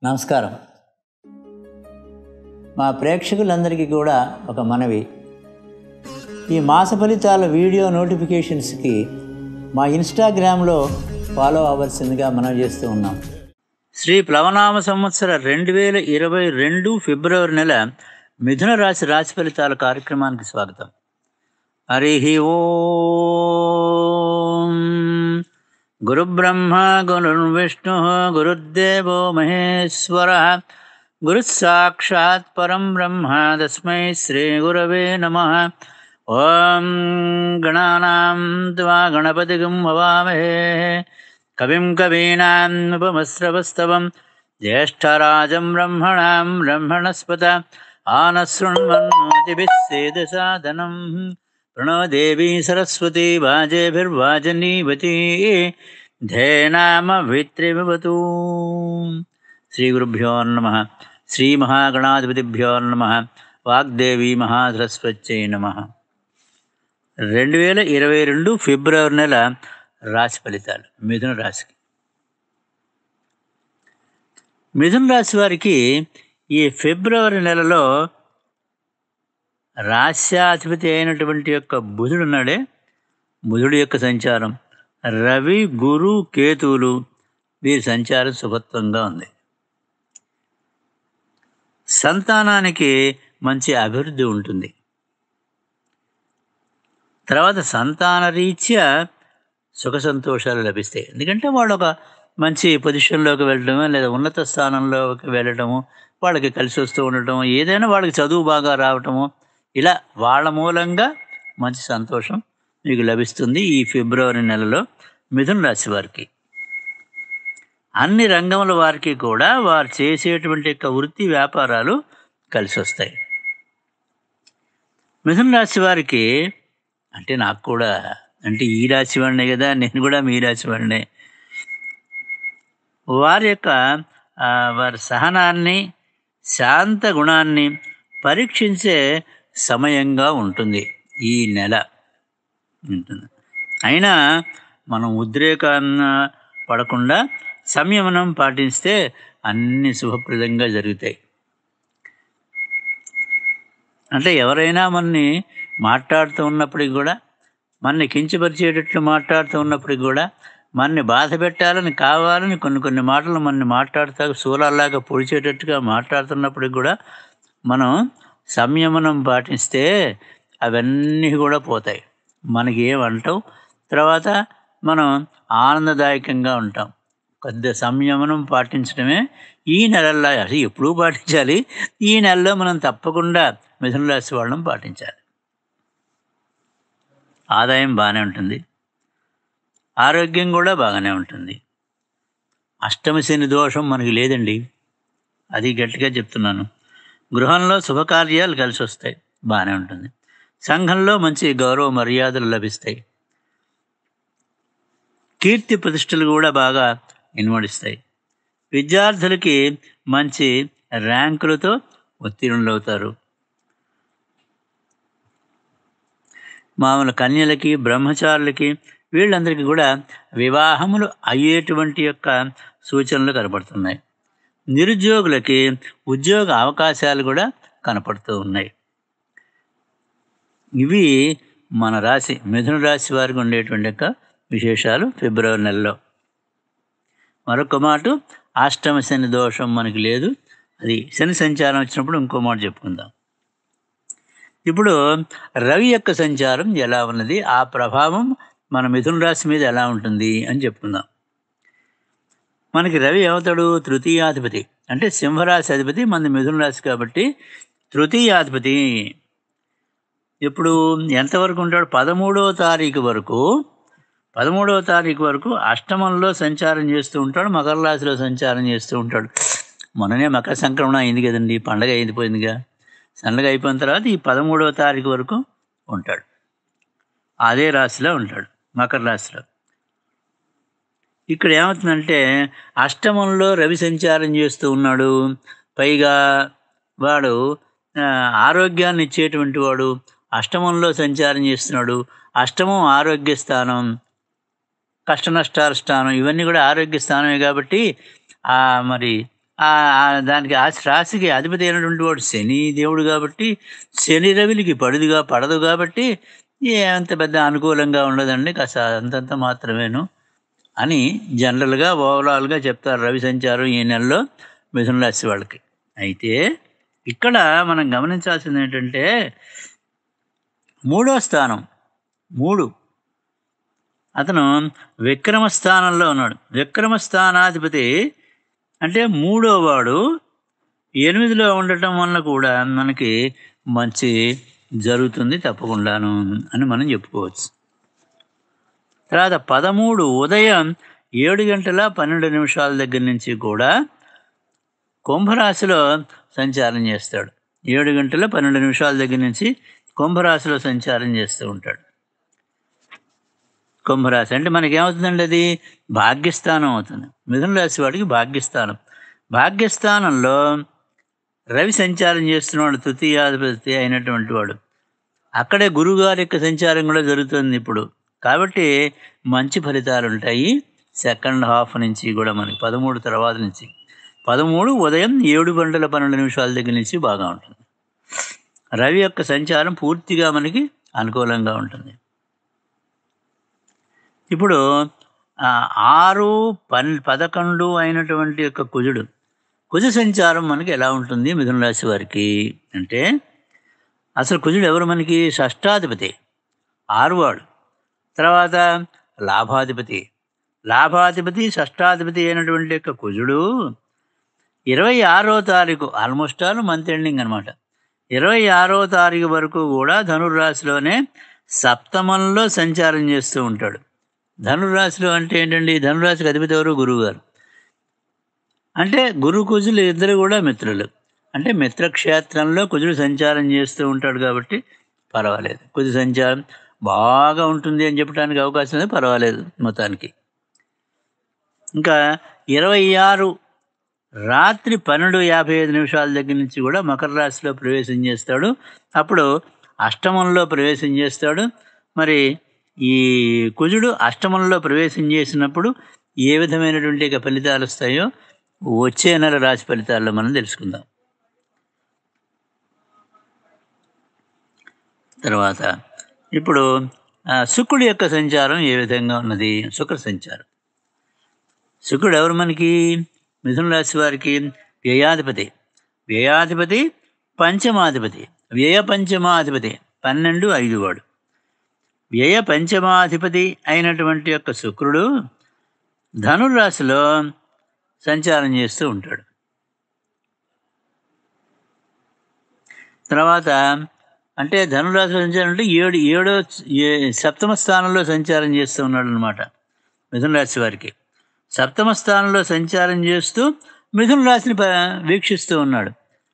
నమస్కారం మా ప్రేక్షకులందరికీ కూడా ఒక మనవి ఈ మాస ఫలితాల వీడియో నోటిఫికేషన్స్కి మా ఇన్స్టాగ్రామ్లో ఫాలో అవ్వాల్సిందిగా మనం చేస్తూ ఉన్నాం శ్రీ ప్లవనామ సంవత్సర రెండు వేల ఇరవై రెండు ఫిబ్రవరి నెల మిథున రాశి రాశి ఫలితాల కార్యక్రమానికి స్వాగతం హరి ఓం గురుబ్రహ్మ గురుర్విష్ణు గురుర్దేవో మహేశ్వర గురుస్సాక్షాత్ పరం బ్రహ్మ తస్మై శ్రీ గురవే నమ ఓం గణానాం త్వా గణపతిగం హవామహే కవిం కవీనాముపమస్రవస్తవం జ్యేష్ఠరాజం బ్రహ్మణాం బ్రహ్మణస్పత ఆనశృణ్వన్నోతిభిः సేదసాదనం ప్రణో దేవీ సరస్వతి వాజేభిర్వాజనీవతి ధేనామవిత్రిమివతు శ్రీగురుభ్యో నమ శ్రీమహాగణాధిపతిభ్యో నమ వాగ్దేవీ మహాసరస్వత్యై నమ రెండు వేల ఇరవై రెండు ఫిబ్రవరి నెల రాశి ఫలితాలు మిథున రాశికి మిథున రాశి వారికి ఈ ఫిబ్రవరి నెలలో రాశ్యాధిపతి అయినటువంటి యొక్క బుధుడు ఉన్నాడే బుధుడు యొక్క సంచారం రవి గురు కేతువులు వీరి సంచారం శుభత్వంగా ఉంది సంతానానికి మంచి అభివృద్ధి ఉంటుంది తర్వాత సంతాన రీత్యా సుఖ సంతోషాలు లభిస్తాయి ఎందుకంటే వాళ్ళు ఒక మంచి పొజిషన్లోకి వెళ్ళడము లేదా ఉన్నత స్థానంలోకి వెళ్ళటము వాళ్ళకి కలిసి వస్తూ ఉండటము ఏదైనా వాళ్ళకి చదువు బాగా రావటము ఇలా వాళ్ళ మూలంగా మంచి సంతోషం మీకు లభిస్తుంది ఈ ఫిబ్రవరి నెలలో మిథున రాశి వారికి అన్ని రంగముల వారికి కూడా వారు చేసేటువంటి యొక్క వృత్తి వ్యాపారాలు కలిసి వస్తాయి మిథున రాశి వారికి అంటే నాకు కూడా అంటే ఈ రాశి వాడినే కదా నేను కూడా మీ రాశి వాడినే వారి యొక్క ఆ, వారి సహనాన్ని శాంత గుణాన్ని పరీక్షించే సమయంగా ఉంటుంది ఈ నెల ఉంటుంది అయినా మనం ఉద్రేకం పడకుండా సంయమనం పాటిస్తే అన్ని శుభప్రదంగా జరుగుతాయి అంటే ఎవరైనా మనని మాట్లాడుతూ ఉన్నప్పటికి కూడా మనని కించపరిచేటట్లు మాట్లాడుతూ ఉన్నప్పటికి కూడా మనని బాధ పెట్టాలని కావాలని కొన్ని కొన్ని మాటలు మనని మాట్లాడుతా శూలాల్లాగా పొడిచేటట్టుగా మాట్లాడుతున్నప్పటికి కూడా మనం సంయమనం పాటిస్తే అవన్నీ కూడా పోతాయి మనకి ఏమంటాం తర్వాత మనం ఆనందదాయకంగా ఉంటాం కొద్ది సంయమనం పాటించడమే ఈ నెలల్లో అసలు ఎప్పుడూ పాటించాలి ఈ నెలలో మనం తప్పకుండా మిథున రాశి వాళ్ళం పాటించాలి ఆదాయం బాగానే ఉంటుంది ఆరోగ్యం కూడా బాగానే ఉంటుంది అష్టమ శని దోషం మనకి లేదండి అది గట్టిగా చెప్తున్నాను గృహంలో శుభకార్యాలు కలిసి వస్తాయి బాగానే ఉంటుంది సంఘంలో మంచి గౌరవ మర్యాదలు లభిస్తాయి కీర్తి ప్రతిష్టలు కూడా బాగా ఇన్వడిస్తాయి విద్యార్థులకి మంచి ర్యాంకులతో ఉత్తీర్ణులవుతారు మామూలు కన్యలకి బ్రహ్మచారులకి వీళ్ళందరికీ కూడా వివాహములు అయ్యేటువంటి యొక్క సూచనలు కనపడుతున్నాయి నిరుద్యోగులకి ఉద్యోగ అవకాశాలు కూడా కనపడుతూ ఉన్నాయి ఇవి మన రాశి మిథున రాశి వారికి ఉండేటువంటి యొక్క విశేషాలు ఫిబ్రవరి నెలలో మరొక మాట అష్టమ శని దోషం మనకి లేదు అది శని సంచారం వచ్చినప్పుడు ఇంకో మాట చెప్పుకుందాం ఇప్పుడు రవి యొక్క సంచారం ఎలా ఉన్నది ఆ ప్రభావం మన మిథున రాశి మీద ఎలా ఉంటుంది అని చెప్పుకుందాం మనకి రవి అవుతాడు తృతీయాధిపతి అంటే సింహరాశి అధిపతి మన మిథున రాశి కాబట్టి తృతీయాధిపతి ఇప్పుడు ఎంతవరకు ఉంటాడు పదమూడవ తారీఖు వరకు పదమూడవ తారీఖు వరకు అష్టమంలో సంచారం చేస్తూ ఉంటాడు మకర రాశిలో సంచారం చేస్తూ ఉంటాడు మొన్ననే మకర సంక్రమణ అయింది కదండి పండగ అయిపోయిందిగా పండగ అయిపోయిన తర్వాత ఈ పదమూడవ తారీఖు వరకు ఉంటాడు అదే రాశిలో ఉంటాడు మకర రాశిలో ఇక్కడ ఏమవుతుందంటే అష్టమంలో రవి సంచారం చేస్తూ ఉన్నాడు పైగా వాడు ఆ, ఆరోగ్యాన్ని ఇచ్చేటువంటి వాడు అష్టమంలో సంచారం చేస్తున్నాడు అష్టమం ఆరోగ్య స్థానం కష్ట నష్టాల స్థానం ఇవన్నీ కూడా ఆరోగ్య స్థానమే కాబట్టి ఆ మరి ఆ ఆ దానికి ఆ రాశికి అధిపతి అయినటువంటి వాడు శని దేవుడు కాబట్టి శని రవిలికి పడుదుగా పడదు కాబట్టి ఏ అంత పెద్ద అనుకూలంగా ఉండదండి కాస్త అంతంత మాత్రమేను అని జనరల్గా ఓవరాల్గా చెప్తారు రవి సంచారం ఈ నెలలో మిథున రాశి వాళ్ళకి అయితే ఇక్కడ మనం గమనించాల్సింది ఏంటంటే మూడో స్థానం మూడు అతను విక్రమ స్థానంలో ఉన్నాడు విక్రమ స్థానాధిపతి అంటే మూడో వాడు ఎనిమిదిలో ఉండటం వల్ల కూడా మనకి మంచి జరుగుతుంది తప్పకుండాను అని మనం చెప్పుకోవచ్చు తర్వాత పదమూడు ఉదయం ఏడు గంటల పన్నెండు నిమిషాల దగ్గర నుంచి కూడా కుంభరాశిలో సంచారం చేస్తాడు ఏడు గంటల పన్నెండు నిమిషాల దగ్గర నుంచి కుంభరాశిలో సంచారం చేస్తూ ఉంటాడు కుంభరాశి అంటే మనకి ఏమవుతుందండి అది భాగ్యస్థానం అవుతుంది మిథున రాశి వాడికి భాగ్యస్థానం భాగ్యస్థానంలో రవి సంచారం చేస్తున్నాడు తృతీయాధిపతి అయినటువంటి వాడు అక్కడే గురువుగారి యొక్క సంచారం కూడా జరుగుతుంది ఇప్పుడు కాబట్టి మంచి ఫలితాలు ఉంటాయి సెకండ్ హాఫ్ నుంచి కూడా మనకి పదమూడు తర్వాత నుంచి పదమూడు ఉదయం ఏడు గంటల పన్నెండు నిమిషాల దగ్గర నుంచి బాగా ఉంటుంది రవి యొక్క సంచారం పూర్తిగా మనకి అనుకూలంగా ఉంటుంది ఇప్పుడు ఆ, ఆరు పన్ పదకొండు అయినటువంటి యొక్క కుజుడు కుజ సంచారం మనకి ఎలా ఉంటుంది మిథున రాశి వారికి అంటే అసలు కుజుడు ఎవరు మనకి షష్టాధిపతి ఆరువాడు తర్వాత లాభాధిపతి లాభాధిపతి షష్టాధిపతి అయినటువంటి యొక్క కుజుడు ఇరవై ఆరో తారీఖు ఆల్మోస్ట్ ఆల్ మంత్ ఎండింగ్ అనమాట ఇరవై ఆరో తారీఖు వరకు కూడా ధనుర్రాశిలోనే సప్తమంలో సంచారం చేస్తూ ఉంటాడు ధనుర్రాశిలో అంటే ఏంటండి ధనురాశికి అధిపతి ఎవరు గురువు గారు అంటే గురు కుజులు ఇద్దరు కూడా మిత్రులు అంటే మిత్రక్షేత్రంలో కుజుడు సంచారం చేస్తూ ఉంటాడు కాబట్టి పర్వాలేదు కుజు సంచారం బాగా ఉంటుంది అని చెప్పడానికి అవకాశం ఉంది పర్వాలేదు మొత్తానికి ఇంకా ఇరవై ఆరు రాత్రి పన్నెండు యాభై ఐదు నిమిషాల దగ్గర నుంచి కూడా మకర రాశిలో ప్రవేశం చేస్తాడు అప్పుడు అష్టమంలో ప్రవేశం చేస్తాడు మరి ఈ కుజుడు అష్టమంలో ప్రవేశం చేసినప్పుడు ఏ విధమైనటువంటి ఇక ఫలితాలు వస్తాయో వచ్చే నెల రాశి ఫలితాల్లో మనం తెలుసుకుందాం తర్వాత ఇప్పుడు ఆ, శుక్రుడి యొక్క సంచారం ఏ విధంగా ఉన్నది శుక్ర సంచారం శుక్రుడు ఎవరు మనకి మిథున రాశి వారికి వ్యయాధిపతి వ్యయాధిపతి పంచమాధిపతి వ్యయ పంచమాధిపతి పన్నెండు ఐదు వాడు వ్యయ పంచమాధిపతి అయినటువంటి యొక్క శుక్రుడు ధనుర్రాశిలో సంచారం చేస్తూ ఉంటాడు తర్వాత అంటే ధనురాశిలో సంచారం అంటే ఏడు ఏడో ఏ- సప్తమ స్థానంలో సంచారం చేస్తూ ఉన్నాడు అనమాట మిథున రాశి వారికి సప్తమ స్థానంలో సంచారం చేస్తూ మిథున రాశిని ప- వీక్షిస్తూ ఉన్నాడు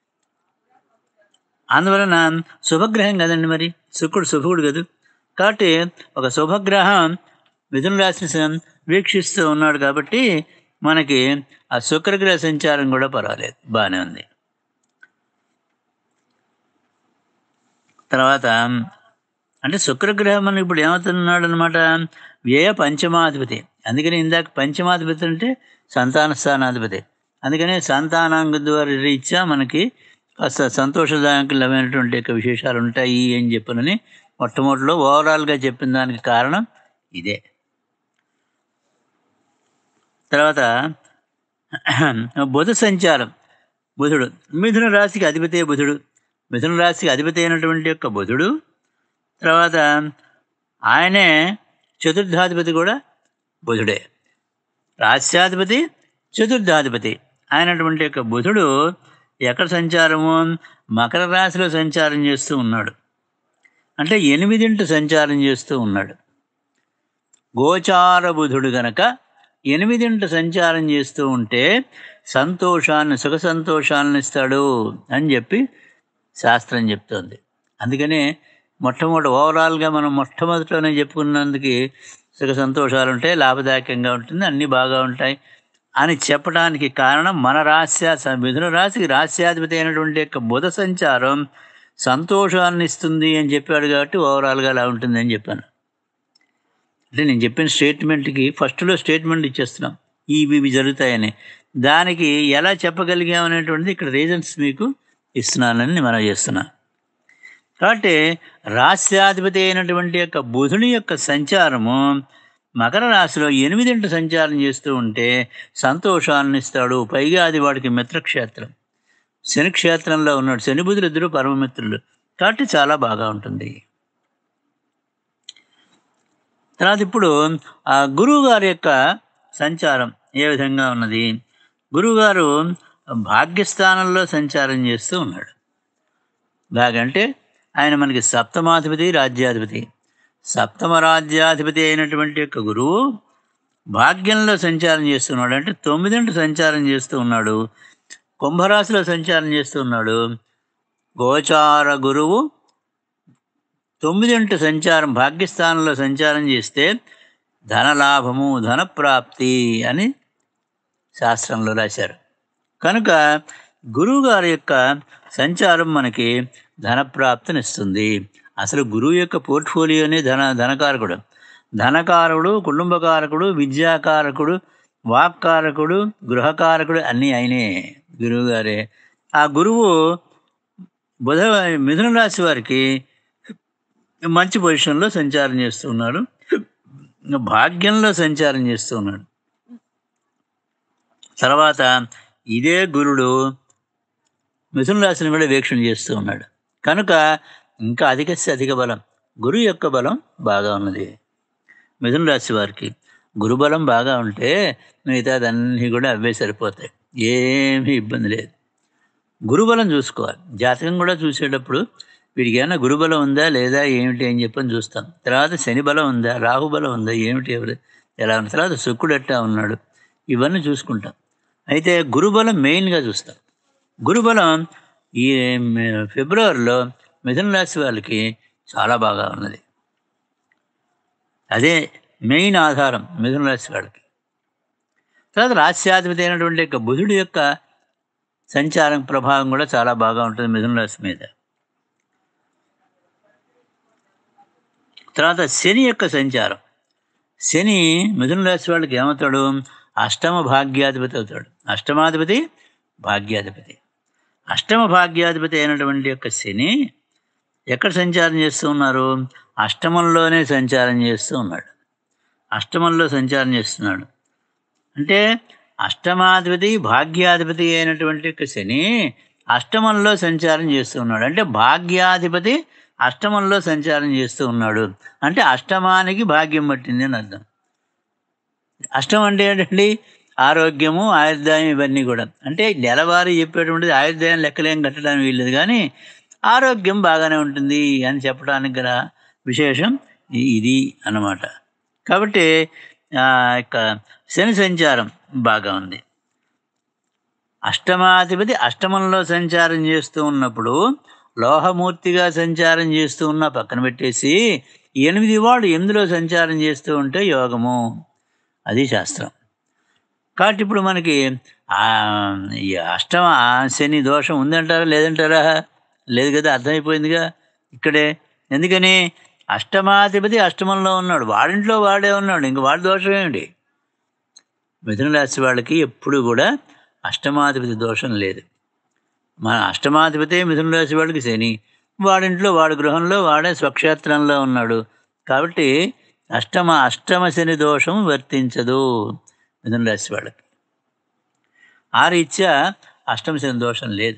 అందువలన శుభగ్రహం కదండి మరి శుక్రుడు శుభుడు కదా కాబట్టి ఒక శుభగ్రహం మిథున రాశిని సం- వీక్షిస్తూ ఉన్నాడు కాబట్టి మనకి ఆ శుక్రగ్రహ సంచారం కూడా పర్వాలేదు బాగానే ఉంది తర్వాత అంటే శుక్రగ్రహం మనకి ఇప్పుడు ఏమవుతున్నాడు అనమాట వ్యయ పంచమాధిపతి అందుకని ఇందాక పంచమాధిపతి అంటే సంతాన స్థానాధిపతి అందుకని సంతానాంగ ద్వారా రీత్యా మనకి కాస్త సంతోషదాయకమైనటువంటి యొక్క విశేషాలు ఉంటాయి అని చెప్పనని మొట్టమొదటిలో ఓవరాల్గా చెప్పిన దానికి కారణం ఇదే తర్వాత బుధ సంచారం బుధుడు మిథున రాశికి అధిపతే బుధుడు మిథున రాశికి అధిపతి అయినటువంటి యొక్క బుధుడు తర్వాత ఆయనే చతుర్థాధిపతి కూడా బుధుడే రాస్యాధిపతి చతుర్థాధిపతి అయినటువంటి యొక్క బుధుడు ఎక్కడ సంచారము మకర రాశిలో సంచారం చేస్తూ ఉన్నాడు అంటే ఎనిమిదింట సంచారం చేస్తూ ఉన్నాడు గోచార బుధుడు గనక ఎనిమిదింట సంచారం చేస్తూ ఉంటే సంతోషాన్ని సుఖ సంతోషాలను ఇస్తాడు అని చెప్పి శాస్త్రం చెప్తోంది అందుకనే మొట్టమొదటి ఓవరాల్గా మనం మొట్టమొదటిలోనే చెప్పుకున్నందుకు సుఖ సంతోషాలు ఉంటాయి లాభదాయకంగా ఉంటుంది అన్నీ బాగా ఉంటాయి అని చెప్పడానికి కారణం మన రాశ్య మిథున రాశికి రాశ్యాధిపతి అయినటువంటి యొక్క బుధ సంచారం సంతోషాన్ని ఇస్తుంది అని చెప్పాడు కాబట్టి ఓవరాల్గా అలా ఉంటుంది అని చెప్పాను అంటే నేను చెప్పిన స్టేట్మెంట్కి ఫస్ట్లో స్టేట్మెంట్ ఇచ్చేస్తున్నాం ఇవి ఇవి జరుగుతాయని దానికి ఎలా చెప్పగలిగామనేటువంటిది ఇక్కడ రీజన్స్ మీకు ఇస్తున్నానని మనం చేస్తున్నాం కాబట్టి రాస్యాధిపతి అయినటువంటి యొక్క బుధుని యొక్క సంచారము మకర రాశిలో ఎనిమిదింట సంచారం చేస్తూ ఉంటే సంతోషాన్ని ఇస్తాడు పైగా అది వాడికి మిత్రక్షేత్రం శని క్షేత్రంలో ఉన్నాడు శని బుధులు ఇద్దరు పరమమిత్రులు కాబట్టి చాలా బాగా ఉంటుంది తర్వాత ఇప్పుడు ఆ గురువు గారి యొక్క సంచారం ఏ విధంగా ఉన్నది గురువుగారు భాగ్యస్థానంలో సంచారం చేస్తూ ఉన్నాడు బాగంటే ఆయన మనకి సప్తమాధిపతి రాజ్యాధిపతి సప్తమ రాజ్యాధిపతి అయినటువంటి యొక్క గురువు భాగ్యంలో సంచారం చేస్తున్నాడు అంటే తొమ్మిదింటి సంచారం చేస్తూ ఉన్నాడు కుంభరాశిలో సంచారం చేస్తూ ఉన్నాడు గోచార గురువు తొమ్మిదింటి సంచారం భాగ్యస్థానంలో సంచారం చేస్తే ధనలాభము ధనప్రాప్తి అని శాస్త్రంలో రాశారు కనుక గురువుగారి యొక్క సంచారం మనకి ధనప్రాప్తినిస్తుంది అసలు గురువు యొక్క పోర్ట్ఫోలియోనే ధన ధనకారకుడు ధనకారకుడు కుటుంబకారకుడు విద్యాకారకుడు వాక్కారకుడు గృహకారకుడు అన్నీ ఆయనే గురువు గారే ఆ గురువు బుధ మిథున రాశి వారికి మంచి పొజిషన్లో సంచారం చేస్తూ ఉన్నాడు భాగ్యంలో సంచారం చేస్తూ ఉన్నాడు తర్వాత ఇదే గురుడు మిథున రాశిని కూడా వీక్షణ చేస్తూ ఉన్నాడు కనుక ఇంకా అధికస్య అధిక బలం గురువు యొక్క బలం బాగా ఉన్నది మిథున రాశి వారికి గురుబలం బాగా ఉంటే మిగతాదన్నీ కూడా అవే సరిపోతాయి ఏమీ ఇబ్బంది లేదు గురుబలం చూసుకోవాలి జాతకం కూడా చూసేటప్పుడు వీడికి ఏమైనా గురుబలం ఉందా లేదా ఏమిటి అని చెప్పని చూస్తాం తర్వాత శని బలం ఉందా రాహుబలం ఉందా ఏమిటి ఎవరు ఎలా ఉంది తర్వాత శుక్రుడు ఎట్టా ఉన్నాడు ఇవన్నీ చూసుకుంటాం అయితే గురుబలం మెయిన్గా చూస్తాం గురుబలం ఈ ఫిబ్రవరిలో మిథున రాశి వాళ్ళకి చాలా బాగా ఉన్నది అదే మెయిన్ ఆధారం మిథున రాశి వాళ్ళకి తర్వాత రాశ్యాధిపతి అయినటువంటి యొక్క బుధుడి యొక్క సంచారం ప్రభావం కూడా చాలా బాగా ఉంటుంది మిథున రాశి మీద తర్వాత శని యొక్క సంచారం శని మిథున రాశి వాళ్ళకి ఏమవుతాడు అష్టమ భాగ్యాధిపతి అవుతాడు అష్టమాధిపతి భాగ్యాధిపతి అష్టమ భాగ్యాధిపతి అయినటువంటి యొక్క శని ఎక్కడ సంచారం చేస్తూ ఉన్నారు అష్టమంలోనే సంచారం చేస్తూ ఉన్నాడు అష్టమంలో సంచారం చేస్తున్నాడు అంటే అష్టమాధిపతి భాగ్యాధిపతి అయినటువంటి యొక్క శని అష్టమంలో సంచారం చేస్తూ ఉన్నాడు అంటే భాగ్యాధిపతి అష్టమంలో సంచారం చేస్తూ ఉన్నాడు అంటే అష్టమానికి భాగ్యం పట్టింది అని అర్థం అష్టం అంటే ఏంటండి ఆరోగ్యము ఆయుర్దాయం ఇవన్నీ కూడా అంటే నెలవారీ చెప్పేటువంటిది ఆయుర్దాయం లెక్కలేం కట్టడానికి వీల్లేదు కానీ ఆరోగ్యం బాగానే ఉంటుంది అని చెప్పడానికి గల విశేషం ఇ- ఇది అన్నమాట కాబట్టి ఆ యొక్క శని సంచారం బాగా ఉంది అష్టమాధిపతి అష్టమంలో సంచారం చేస్తూ ఉన్నప్పుడు లోహమూర్తిగా సంచారం చేస్తూ ఉన్న పక్కన పెట్టేసి ఎనిమిది వాడు ఎనిమిదిలో సంచారం చేస్తూ ఉంటే యోగము అది శాస్త్రం కాబట్టి ఇప్పుడు మనకి ఆ, ఈ అష్టమ శని దోషం ఉందంటారా లేదంటారా లేదు కదా అర్థమైపోయిందిగా ఇక్కడే ఎందుకని అష్టమాధిపతి అష్టమంలో ఉన్నాడు వాడింట్లో వాడే ఉన్నాడు ఇంక వాడి దోషం ఏమిటి మిథున రాశి వాళ్ళకి ఎప్పుడు కూడా అష్టమాధిపతి దోషం లేదు మన అష్టమాధిపతి మిథున రాశి వాళ్ళకి శని వాడింట్లో వాడి గృహంలో వాడే స్వక్షేత్రంలో ఉన్నాడు కాబట్టి అష్టమ అష్టమ శని దోషం వర్తించదు మిథున రాశి వాళ్ళకి ఆ రీత్యా అష్టమ శని దోషం లేదు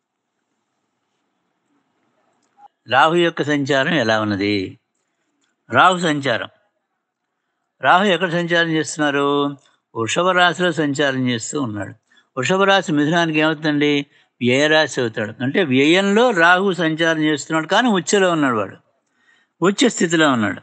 రాహు యొక్క సంచారం ఎలా ఉన్నది రాహు సంచారం రాహు ఎక్కడ సంచారం చేస్తున్నారు వృషభ రాశిలో సంచారం చేస్తూ ఉన్నాడు వృషభ రాశి మిథునానికి ఏమవుతుందండి వ్యయరాశి అవుతాడు అంటే వ్యయంలో రాహు సంచారం చేస్తున్నాడు కానీ ఉచ్చలో ఉన్నాడు వాడు ఉచ్చ స్థితిలో ఉన్నాడు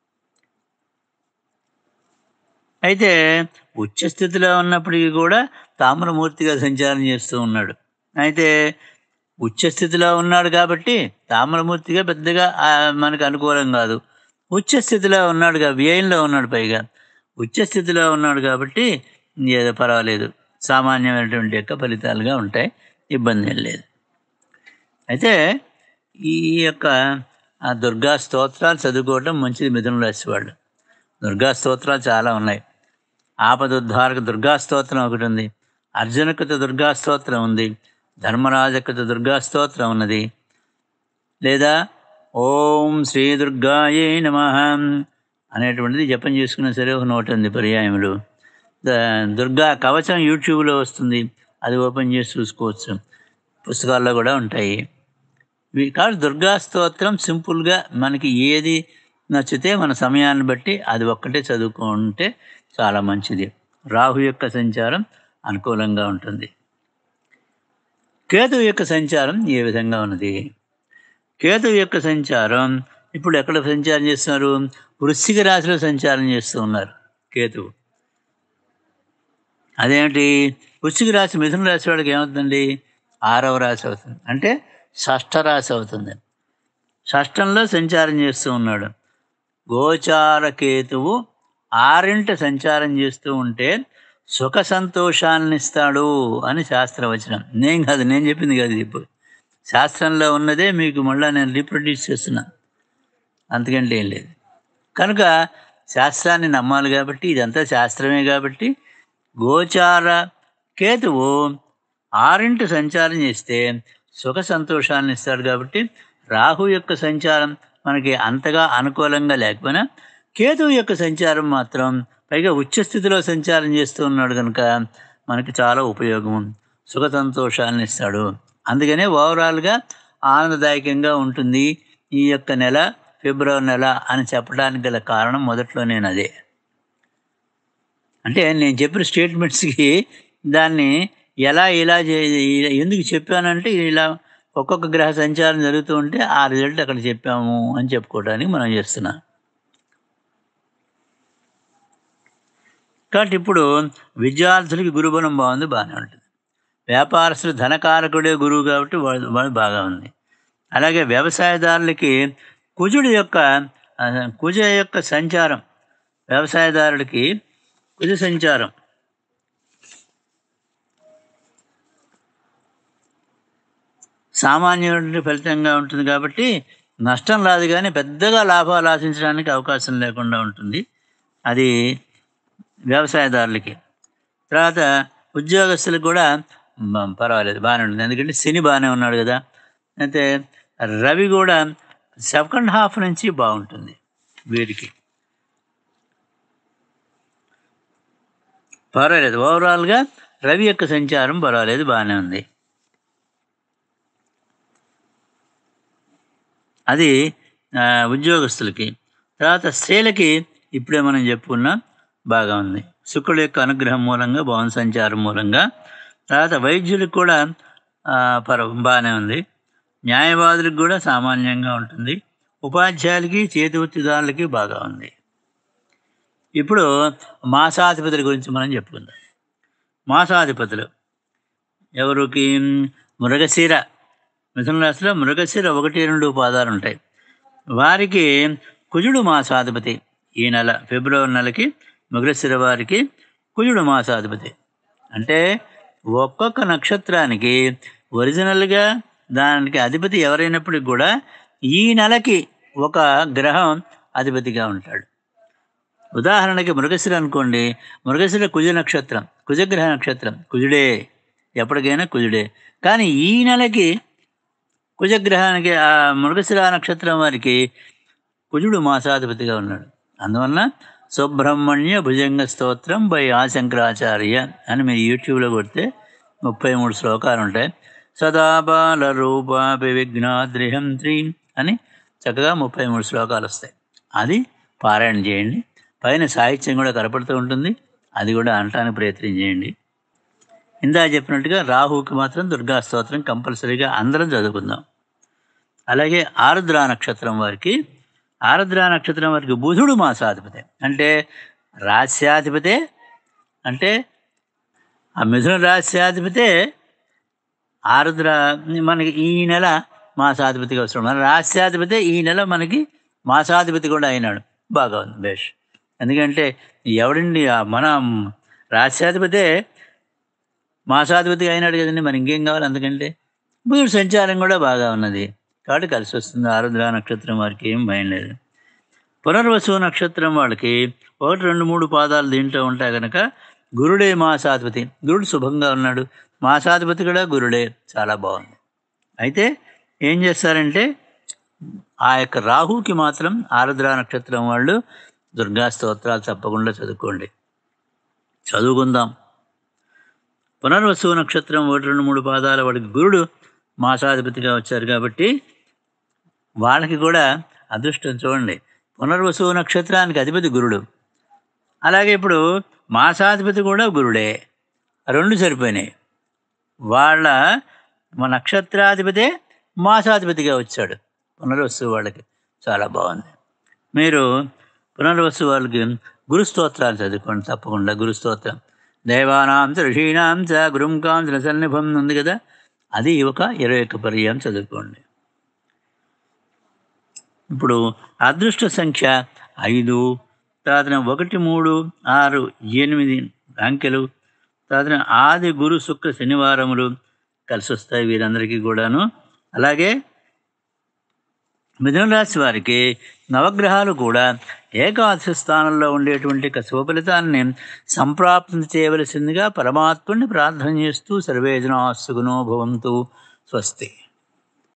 అయితే ఉచ్చ స్థితిలో ఉన్నప్పటికీ కూడా తామ్రమూర్తిగా సంచారం చేస్తూ ఉన్నాడు అయితే ఉచ్చ స్థితిలో ఉన్నాడు కాబట్టి తామ్రమూర్తిగా పెద్దగా ఆ, మనకు అనుకూలం కాదు ఉచ్చ స్థితిలో ఉన్నాడు కా- వ్యయంలో ఉన్నాడు పైగా ఉచ్చ స్థితిలో ఉన్నాడు కాబట్టి ఏదో పర్వాలేదు సామాన్యమైనటువంటి యొక్క ఫలితాలుగా ఉంటాయి ఇబ్బంది ఏం లేదు అయితే ఈ యొక్క ఆ దుర్గా స్తోత్రాలు చదువుకోవటం మంచిది మిథున రాశి వాళ్ళు దుర్గా స్తోత్రాలు చాలా ఉన్నాయి ఆపదుద్ధారక దుర్గా స్తోత్రం ఒకటి ఉంది అర్జునకృత దుర్గా స్తోత్రం ఉంది ధర్మరాజకృత దుర్గా స్తోత్రం ఉన్నది లేదా ఓం శ్రీ దుర్గాయే నమ అనేటువంటిది జపం చేసుకున్న సరే ఒక నోట్ ఉంది పర్యాయములు ద- దుర్గా కవచం యూట్యూబ్లో వస్తుంది అది ఓపెన్ చేసి చూసుకోవచ్చు పుస్తకాల్లో కూడా ఉంటాయి ఇవి కాబట్టి దుర్గా స్తోత్రం సింపుల్గా మనకి ఏది నచ్చితే మన సమయాన్ని బట్టి అది ఒక్కటే చదువుకుంటే చాలా మంచిది రాహు యొక్క సంచారం అనుకూలంగా ఉంటుంది కేతు యొక్క సంచారం ఏ విధంగా ఉన్నది కేతు యొక్క సంచారం ఇప్పుడు ఎక్కడ సంచారం చేస్తున్నారు వృశ్చిక రాశిలో సంచారం చేస్తూ ఉన్నారు కేతువు అదేంటి వృశ్చిక రాశి మిథున రాశి వాడికి ఏమవుతుందండి ఆరవ రాశి అవుతుంది అంటే షష్ఠ రాశి అవుతుంది షష్టంలో సంచారం చేస్తూ ఉన్నాడు గోచార కేతువు ఆరింట సంచారం చేస్తూ ఉంటే సుఖ సంతోషాన్ని ఇస్తాడు అని శాస్త్రవచనం నేను కాదు నేను చెప్పింది కాదు ఇప్పుడు శాస్త్రంలో ఉన్నదే మీకు మళ్ళీ నేను రీప్రొడ్యూస్ చేస్తున్నా అంతకంటే ఏం లేదు కనుక శాస్త్రాన్ని నమ్మాలి కాబట్టి ఇదంతా శాస్త్రమే కాబట్టి గోచార కేతువు ఆరింటి సంచారం చేస్తే సుఖ సంతోషాన్ని ఇస్తాడు కాబట్టి రాహు యొక్క సంచారం మనకి అంతగా అనుకూలంగా లేకపోయినా కేతువు యొక్క సంచారం మాత్రం పైగా ఉచ్చస్థితిలో సంచారం చేస్తూ ఉన్నాడు కనుక మనకి చాలా ఉపయోగం సుఖ సంతోషాన్ని ఇస్తాడు అందుకనే ఓవరాల్గా ఆనందదాయకంగా ఉంటుంది ఈ యొక్క నెల ఫిబ్రవరి నెల అని చెప్పడానికి గల కారణం మొదట్లో నేను అదే అంటే నేను చెప్పిన స్టేట్మెంట్స్కి దాన్ని ఎలా ఇలా చే ఎందుకు చెప్పానంటే ఇలా ఒక్కొక్క గ్రహ సంచారం జరుగుతూ ఉంటే ఆ రిజల్ట్ అక్కడ చెప్పాము అని చెప్పుకోవడానికి మనం చేస్తున్నాం కాబట్టి ఇప్పుడు విద్యార్థులకి గురుబలం బాగుంది బాగానే ఉంటుంది వ్యాపారస్తులు ధనకారకుడే గురువు కాబట్టి వాడు వాడు బాగా ఉంది అలాగే వ్యవసాయదారులకి కుజుడి యొక్క ఆ, కుజ యొక్క సంచారం వ్యవసాయదారుడికి కుజ సంచారం సామాన్యుడి ఫలితంగా ఉంటుంది కాబట్టి నష్టం రాదు కానీ పెద్దగా లాభాలు ఆశించడానికి అవకాశం లేకుండా ఉంటుంది అది వ్యవసాయదారులకి తర్వాత ఉద్యోగస్తులకు కూడా మ- పర్వాలేదు బాగానే ఉంటుంది ఎందుకంటే శని బాగానే ఉన్నాడు కదా అయితే రవి కూడా సెకండ్ హాఫ్ నుంచి బాగుంటుంది వీరికి పర్వాలేదు ఓవరాల్గా రవి యొక్క సంచారం పర్వాలేదు బాగానే ఉంది అది ఆ, ఉద్యోగస్తులకి తర్వాత స్త్రీలకి ఇప్పుడే మనం చెప్పుకున్నాం బాగా ఉంది శుక్రుడు యొక్క అనుగ్రహం మూలంగా భవన సంచారం మూలంగా తర్వాత వైద్యులకు కూడా ఆ, పర బాగానే ఉంది న్యాయవాదులకు కూడా సామాన్యంగా ఉంటుంది ఉపాధ్యాయులకి చేతి వృత్తిదారులకి బాగా ఉంది ఇప్పుడు మాసాధిపతుల గురించి మనం చెప్పుకుందాం మాసాధిపతులు ఎవరికి మృగశిర మిథున రాశిలో మృగశిర ఒకటి రెండు పాదాలు ఉంటాయి వారికి కుజుడు మాసాధిపతి ఈ నెల ఫిబ్రవరి నెలకి మృగశిర వారికి కుజుడు మాసాధిపతి అంటే ఒక్కొక్క నక్షత్రానికి ఒరిజినల్గా దానికి అధిపతి ఎవరైనప్పటికి కూడా ఈ నెలకి ఒక గ్రహం అధిపతిగా ఉంటాడు ఉదాహరణకి మృగశిర అనుకోండి మృగశిర కుజ నక్షత్రం కుజగ్రహ నక్షత్రం కుజుడే ఎప్పటికైనా కుజుడే కానీ ఈ నెలకి కుజగ్రహానికి ఆ మృగశిర నక్షత్రం వారికి కుజుడు మాసాధిపతిగా ఉన్నాడు అందువలన సుబ్రహ్మణ్య భుజంగ స్తోత్రం బై ఆశంకరాచార్య అని మీరు యూట్యూబ్లో కొడితే ముప్పై మూడు శ్లోకాలు ఉంటాయి సదా బాల రూపాపి విఘ్నాద్రిహం త్రీం అని చక్కగా ముప్పై మూడు శ్లోకాలు వస్తాయి అది పారాయణ చేయండి పైన సాహిత్యం కూడా కనపడుతూ ఉంటుంది అది కూడా అనటానికి ప్రయత్నం చేయండి ఇందా చెప్పినట్టుగా రాహుకి మాత్రం దుర్గా స్తోత్రం కంపల్సరీగా అందరం చదువుకుందాం అలాగే ఆరుద్ర నక్షత్రం వారికి ఆరుద్ర నక్షత్రం వారికి బుధుడు మాసాధిపతి అంటే రాస్యాధిపతే అంటే ఆ మిథున రాస్యాధిపతే ఆరుద్ర మనకి ఈ నెల మాసాధిపతిగా వస్తున్నాడు మన రాస్యాధిపతి ఈ నెల మనకి మాసాధిపతి కూడా అయినాడు బాగా ఉంది బేష్ ఎందుకంటే ఎవడండి ఆ మన రాస్యాధిపతే మాసాధిపతిగా అయినాడు కదండి మరి ఇంకేం కావాలి అందుకంటే బుధుడు సంచారం కూడా బాగా ఉన్నది కాబట్టి కలిసి వస్తుంది ఆరుద్ర నక్షత్రం వారికి ఏం భయం లేదు పునర్వసు నక్షత్రం వాళ్ళకి ఒకటి రెండు మూడు పాదాలు దీంట్లో ఉంటాయి కనుక గురుడే మాసాధిపతి గురుడు శుభంగా ఉన్నాడు మాసాధిపతి కూడా గురుడే చాలా బాగుంది అయితే ఏం చేస్తారంటే ఆ యొక్క రాహుకి మాత్రం ఆరుద్ర నక్షత్రం వాళ్ళు దుర్గా స్తోత్రాలు తప్పకుండా చదువుకోండి చదువుకుందాం పునర్వసు నక్షత్రం ఒకటి రెండు మూడు పాదాల వాడికి గురుడు మాసాధిపతిగా వచ్చారు కాబట్టి వాళ్ళకి కూడా అదృష్టం చూడండి పునర్వసు నక్షత్రానికి అధిపతి గురుడు అలాగే ఇప్పుడు మాసాధిపతి కూడా గురుడే రెండు సరిపోయినాయి వాళ్ళ మా నక్షత్రాధిపతే మాసాధిపతిగా వచ్చాడు పునర్వసు వాళ్ళకి చాలా బాగుంది మీరు పునర్వసు వాళ్ళకి గురు స్తోత్రాలు చదువుకోండి తప్పకుండా గురు స్తోత్రం దేవానాం చ ఋషీణాం చ గురుంకాం చ సన్నిభం ఉంది కదా అది ఒక ఇరవై ఒక్క పర్యాయం చదువుకోండి ఇప్పుడు అదృష్ట సంఖ్య ఐదు తర్వాత ఒకటి మూడు ఆరు ఎనిమిది అంకెలు తర్వాత ఆది గురు శుక్ర శనివారములు కలిసి వస్తాయి వీరందరికీ కూడాను అలాగే మిథున రాశి వారికి నవగ్రహాలు కూడా ఏకాదశి స్థానంలో ఉండేటువంటి యొక్క శుభఫలితాన్ని సంప్రాప్తం చేయవలసిందిగా పరమాత్ముని ప్రార్థన చేస్తూ సర్వేజనా సుగుణో భవంతు స్వస్తి